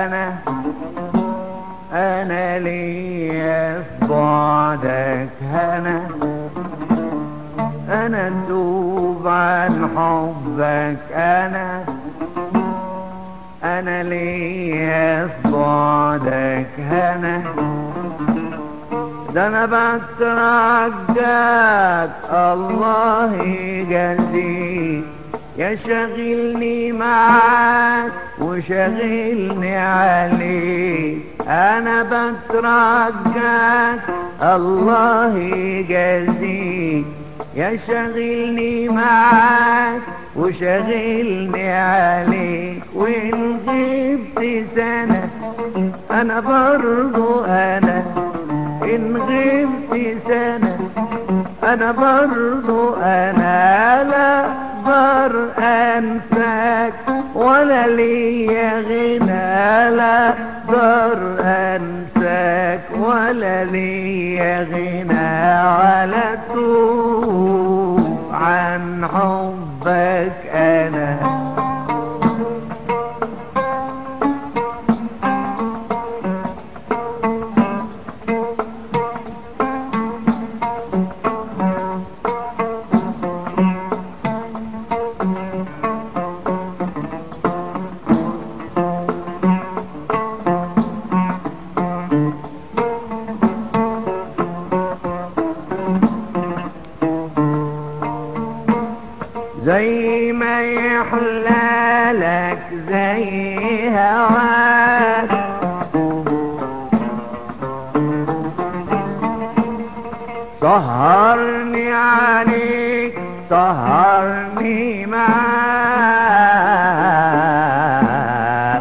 انا انا ليا في بعدك هنا انا توب عن حبك انا انا ليا في بعدك هنا ده انا بترجاك الله يجازيك يا شغلني معاك وشغلني عليك انا بترجاك الله يجازيك يا شغلني معاك وشغلني عليك وان غبت سنة انا برضو انا ان غبت سنة انا برضو انا لا اقدر انساك ولا ليا غنى لا اقدر انساك ولا ليا غنى ولا توب عن حبك انا زي ما يحلالك زي هواك سهرني عليك سهرني معاك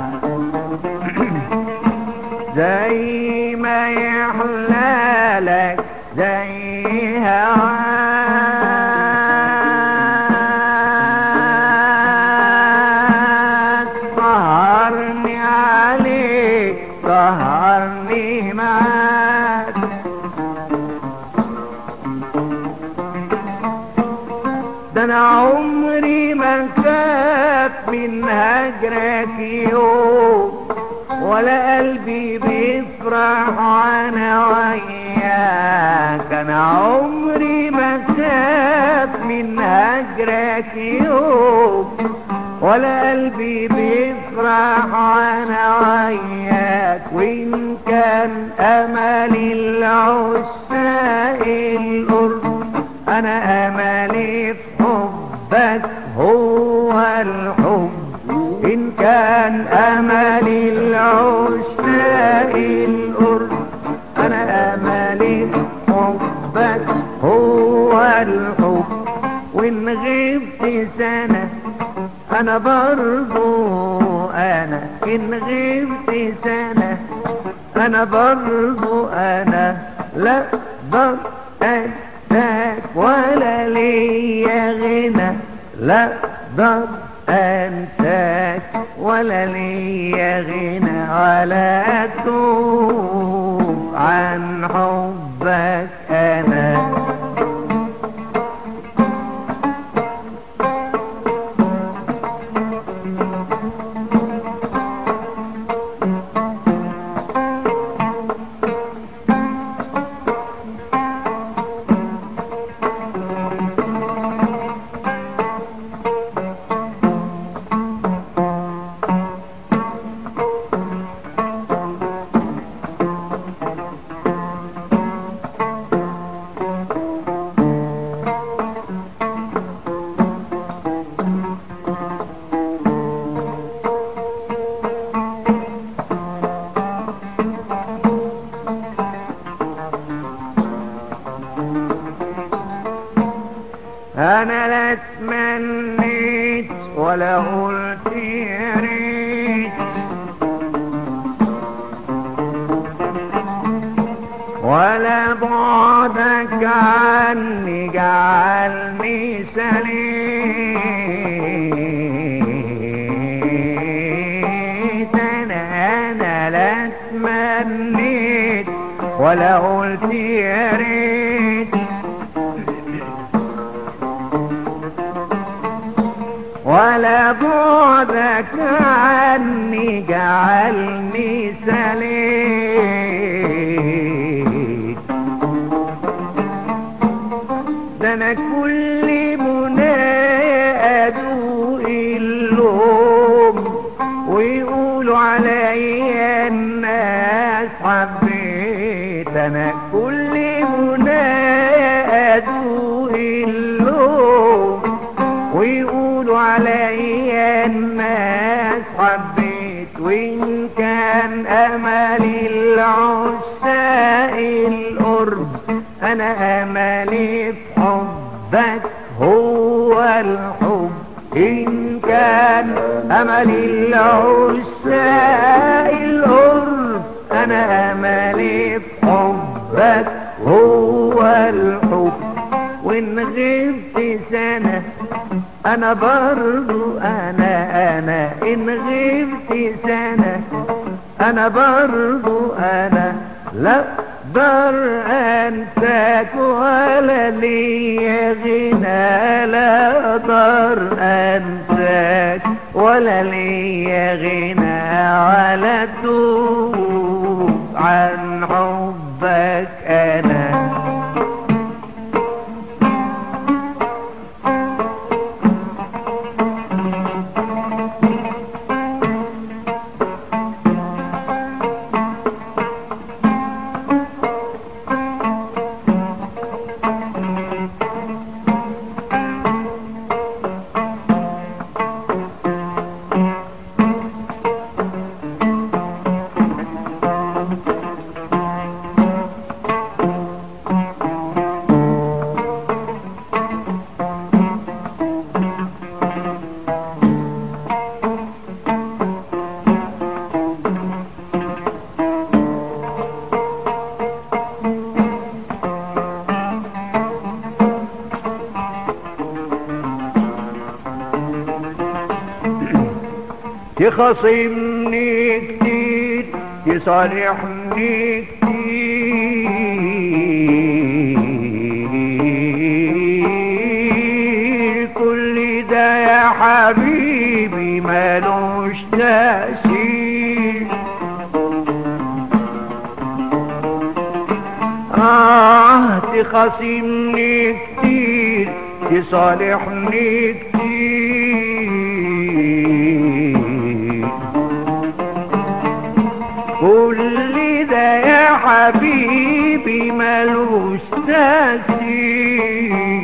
زي ما يحلالك زي هواك سهرني عليك سهرني معاك ده انا عمري ما خاف من هجرك يوم ولا قلبي بيفرح وانا وياك انا عمري ما خاف من هجرك يوم ولا قلبي بيفرح وانا وياك وان كان امل العشاق القرب انا املي في حبك هو الحب ان كان املي العشاق القرب انا املي في حبك هو الحب وان غبت سنه انا برضو انا ان غبت سنه انا برضو انا لا اقدر انساك ولا ليا غنى لا اقدر انساك ولا ليا غنى ولا اتوب عن حبك انا انا لا تمنيت ولا قلت يا ريت ولا بعدك عني جعلني سليت انا انا لا تمنيت ولا قلت يا ريت ولا على بعدك عني جعلني سليم ده انا كل منايا ادوق اللوم ويقولوا عليا الناس حبيت انا كل منايا ادوق اللوم ويقولوا عليا الناس حبيت وإن كان أملي العشاق القرب أنا أملي في حبك هو الحب إن كان أملي العشاق القرب أنا أملي في حبك هو الحب وإن غبت سنة انا برضو انا انا ان غبت سنة انا برضو انا لا اقدر انساك ولا ليا غنى لا اقدر انساك ولا ليا غنى ولا توب عن حبك انا تخاصمني كتير تصالحني كتير كل ده يا حبيبي مالوش تأثير آه تخاصمني كتير تصالحني كتير كل ده يا حبيبي ملوش تأثير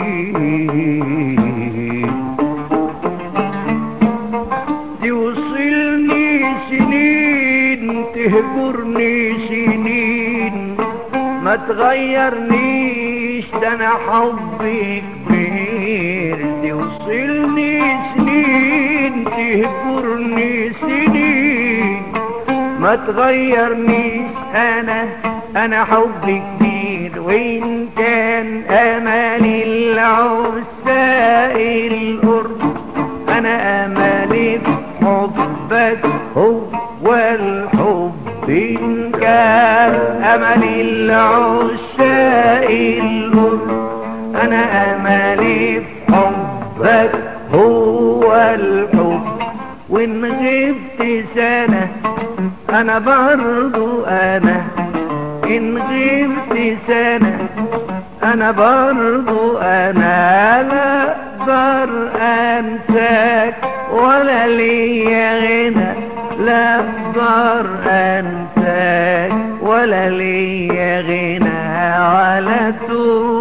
توصلني سنين تهجرني سنين ما تغيرنيش ده انا حبي كبير توصلني سنين تهجرني سنين ما تغيرنيش انا انا حبي كبير وان كان امالي العساء القرب انا امالي في حبك هو الحب ان كان امالي العساء القرب انا امالي في حبك هو الحب وان غبت سنة انا برضو انا ان غبت سنة انا برضو انا لا اقدر انساك ولا ليا غنى لا اقدر انساك ولا ليا غنى ولا توب